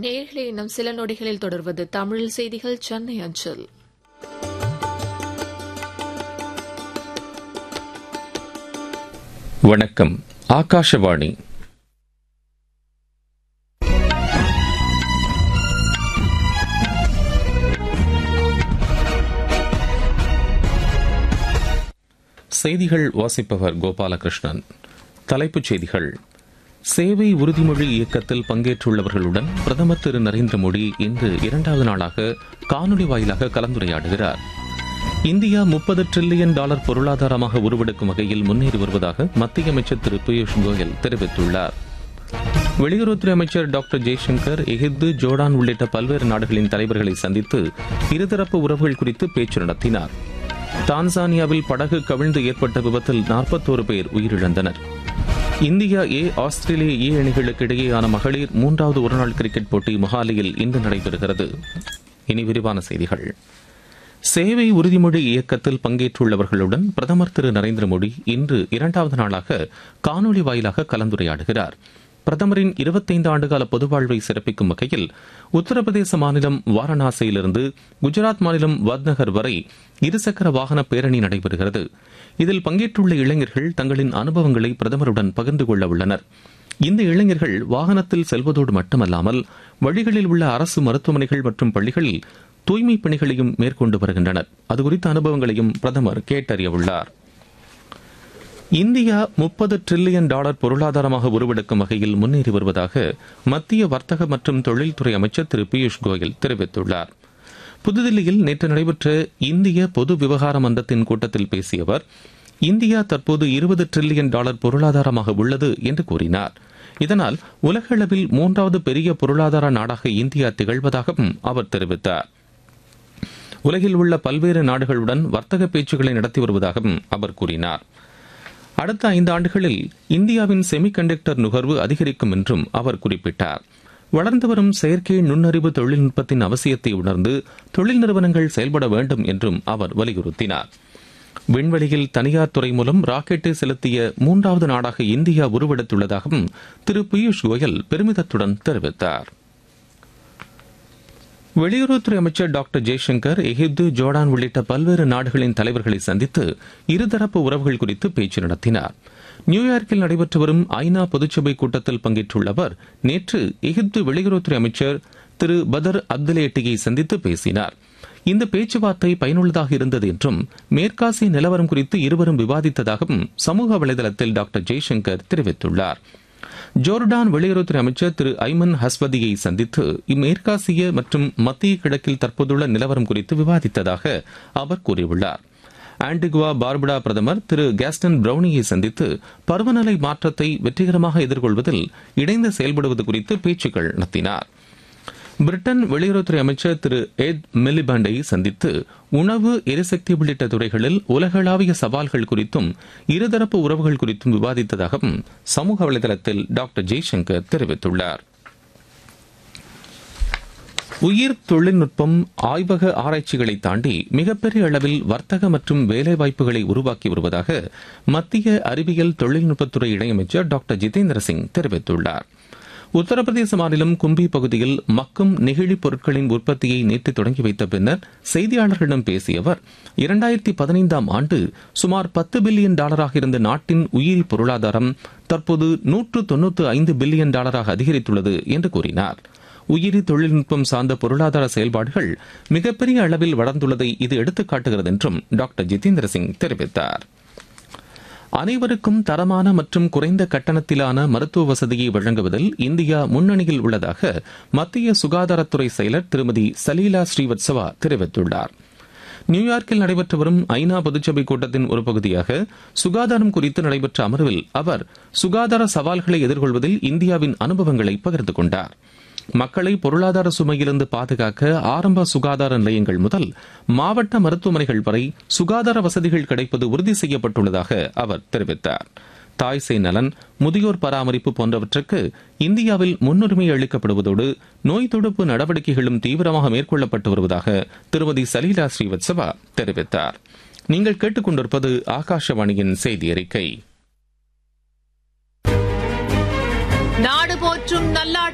நேர்களே இன்னும் சில நொடிகளில் தொடர்வது தமிழ் செய்திகள் சென்னை அஞ்சல் வணக்கம் ஆகாஷவாணி செய்திகள் வாசிப்பவர் கோபாலகிருஷ்ணன் தலைப்புச் செய்திகள் சேவை உறுதிமொழி இயக்கத்தில் பங்கேற்றுள்ளவர்களுடன் பிரதமர் திரு நரேந்திர மோடி இன்று இரண்டாவது நாளாக காணொலி வாயிலாக கலந்துரையாடுகிறார் இந்தியா முப்பது டிரில்லியன் டாலர் பொருளாதாரமாக உருவெடுக்கும் வகையில் முன்னேறி வருவதாக மத்திய அமைச்சர் திரு பியூஷ் கோயல் தெரிவித்துள்ளார் வெளியுறவுத்துறை அமைச்சர் டாக்டர் ஜெய்சங்கர் எகிப்து ஜோர்டான் உள்ளிட்ட பல்வேறு நாடுகளின் தலைவர்களை சந்தித்து இருதரப்பு உறவுகள் குறித்து பேச்சு நடத்தினார் தான்சானியாவில் படகு கவிழ்ந்து ஏற்பட்ட விபத்தில் நாற்பத்தோரு பேர் உயிரிழந்தனர் இந்தியா ஏ ஆஸ்திரேலிய ஏ அணிகளுக்கு இடையேயான மகளிர் மூன்றாவது ஒருநாள் கிரிக்கெட் போட்டி மொஹாலியில் இன்று நடைபெறுகிறது இனி விரிவான செய்திகள் சேவை உறுதிமொழி இயக்கத்தில் பங்கேற்றுள்ளவர்களுடன் பிரதமர் திரு நரேந்திர மோடி இன்று இரண்டாவது நாளாக காணொலி வாயிலாக கலந்துரையாடுகிறார் பிரதமரின் இருபத்தைந்து ஆண்டுகால பொதுவாழ்வை சிறப்பிக்கும் வகையில் உத்தரப்பிரதேச மாநிலம் வாரணாசியிலிருந்து குஜராத் மாநிலம் வத்நகர் வரை இருசக்கர வாகன பேரணி நடைபெறுகிறது இதில் பங்கேற்றுள்ள இளைஞர்கள் தங்களின் அனுபவங்களை பிரதமருடன் பகிர்ந்து கொள்ள உள்ளனர் இந்த இளைஞர்கள் வாகனத்தில் செல்வதோடு மட்டுமல்லாமல் வழிகளில் உள்ள அரசு மருத்துவமனைகள் மற்றும் பள்ளிகளில் தூய்மை பணிகளையும் மேற்கொண்டு வருகின்றனர் அது குறித்த அனுபவங்களையும் பிரதமர் கேட்டறியவுள்ளார் இந்தியா முப்பது டிரில்லியன் டாலர் பொருளாதாரமாக உருவெடுக்கும் வகையில் முன்னேறி வருவதாக மத்திய வர்த்தக மற்றும் தொழில்துறை அமைச்சர் திரு பியூஷ் கோயல் தெரிவித்துள்ளார் புதுதில்லியில் நேற்று நடைபெற்ற இந்திய பொது விவகார மன்றத்தின் கூட்டத்தில் பேசிய அவர் இந்தியா தற்போது இருபது டிரில்லியன் டாலர் பொருளாதாரமாக உள்ளது என்று கூறினார் இதனால் உலக அளவில் மூன்றாவது பெரிய பொருளாதார நாடாக இந்தியா திகழ்வதாகவும் அவர் தெரிவித்தார் உலகில் உள்ள பல்வேறு நாடுகளுடன் வர்த்தக பேச்சுக்களை நடத்தி வருவதாகவும் அவர் கூறினார் அடுத்த ஐந்து ஆண்டுகளில் இந்தியாவின் செமிகண்டக்டர் நுகர்வு அதிகரிக்கும் என்றும் அவர் குறிப்பிட்டார் வளர்ந்து வரும் செயற்கை நுண்ணறிவு தொழில்நுட்பத்தின் அவசியத்தை உணர்ந்து தொழில் நிறுவனங்கள் செயல்பட வேண்டும் என்றும் அவர் வலியுறுத்தினார் விண்வெளியில் தனியார் துறை மூலம் ராக்கெட்டை செலுத்திய மூன்றாவது நாடாக இந்தியா உருவெடுத்துள்ளதாகவும் திரு பியூஷ் கோயல் பெருமிதத்துடன் தெரிவித்தார் வெளியுறவுத்துறை அமைச்சர் டாக்டர் ஜெய்சங்கர் எகிப்து ஜோர்டான் உள்ளிட்ட பல்வேறு நாடுகளின் தலைவர்களை சந்தித்து இருதரப்பு உறவுகள் குறித்து பேச்சு நடத்தினார் நியூயார்க்கில் நடைபெற்று வரும் ஐநா பொதுச்சபை கூட்டத்தில் பங்கேற்றுள்ள அவர் நேற்று எகிப்து வெளியுறவுத்துறை அமைச்சர் திரு பதர் அப்துலேட்டியை சந்தித்து பேசினார் இந்த பேச்சுவார்த்தை பயனுள்ளதாக இருந்தது என்றும் மேற்காசிய நிலவரம் குறித்து இருவரும் விவாதித்ததாகவும் சமூக வலைதளத்தில் டாக்டர் ஜெய்சங்கர் தெரிவித்துள்ளார் ஜோர்டான் வெளியுறவுத்துறை அமைச்சர் திரு ஐமன் ஹஸ்வதியை சந்தித்து இம்மேற்காசிய மற்றும் மத்திய கிழக்கில் தற்போதுள்ள நிலவரம் குறித்து விவாதித்ததாக அவர் கூறியுள்ளார் ஆன்டிகுவா பார்படா பிரதமர் திரு கேஸ்டன் பிரவுனியை சந்தித்து பருவநிலை மாற்றத்தை வெற்றிகரமாக எதிர்கொள்வதில் இணைந்து செயல்படுவது குறித்து பேச்சுக்கள் நடத்தினார் பிரிட்டன் வெளியுறவுத்துறை அமைச்சர் திரு எட் மிலிபாண்டை சந்தித்து உணவு எரிசக்தி உள்ளிட்ட துறைகளில் உலகளாவிய சவால்கள் குறித்தும் இருதரப்பு உறவுகள் குறித்தும் விவாதித்ததாகவும் சமூக வலைதளத்தில் டாக்டர் ஜெய்சங்கர் தெரிவித்துள்ளார் உயிர் தொழில்நுட்பம் ஆய்வக ஆராய்ச்சிகளை தாண்டி மிகப்பெரிய அளவில் வர்த்தக மற்றும் வேலைவாய்ப்புகளை உருவாக்கி வருவதாக மத்திய அறிவியல் தொழில்நுட்பத்துறை இணையமைச்சர் டாக்டர் ஜிதேந்திர சிங் தெரிவித்துள்ளார் உத்தரப்பிரதேச மாநிலம் கும்பி பகுதியில் மக்கும் நெகிழி பொருட்களின் உற்பத்தியை நேற்று தொடங்கி வைத்த பின்னர் செய்தியாளர்களிடம் பேசிய அவர் இரண்டாயிரத்தி பதினைந்தாம் ஆண்டு சுமார் பத்து பில்லியன் டாலராக இருந்த நாட்டின் உயிரி பொருளாதாரம் தற்போது நூற்று தொன்னூற்று ஐந்து பில்லியன் டாலராக அதிகரித்துள்ளது என்று கூறினார் உயிரி தொழில்நுட்பம் சார்ந்த பொருளாதார செயல்பாடுகள் மிகப்பெரிய அளவில் வளர்ந்துள்ளதை இது எடுத்துக்காட்டுகிறது என்றும் டாக்டர் ஜிதேந்திர சிங் தெரிவித்தார் அனைவருக்கும் தரமான மற்றும் குறைந்த கட்டணத்திலான மருத்துவ வசதியை வழங்குவதில் இந்தியா முன்னணியில் உள்ளதாக மத்திய சுகாதாரத்துறை செயலர் திருமதி சலீலா ஸ்ரீவத்சவா தெரிவித்துள்ளார் நியூயார்க்கில் நடைபெற்று வரும் ஐநா பொதுச்சபை கூட்டத்தின் ஒரு பகுதியாக சுகாதாரம் குறித்து நடைபெற்ற அமர்வில் அவர் சுகாதார சவால்களை எதிர்கொள்வதில் இந்தியாவின் அனுபவங்களை பகிர்ந்து கொண்டார் மக்களை பொருளாதார சுமையிலிருந்து பாதுகாக்க ஆரம்ப சுகாதார நிலையங்கள் முதல் மாவட்ட மருத்துவமனைகள் வரை சுகாதார வசதிகள் கிடைப்பது உறுதி செய்யப்பட்டுள்ளதாக அவர் தெரிவித்தார் தாய் சேய் நலன் முதியோர் பராமரிப்பு போன்றவற்றுக்கு இந்தியாவில் முன்னுரிமை அளிக்கப்படுவதோடு நோய் தடுப்பு நடவடிக்கைகளும் தீவிரமாக மேற்கொள்ளப்பட்டு வருவதாக திருமதி சலீலா ஸ்ரீவத்சவா தெரிவித்தார் நீங்கள் கேட்டுக்கொண்டிருப்பது ஆகாஷவாணியின் செய்தி அறிக்கை நாடு போற்றும் நல்லாட்சி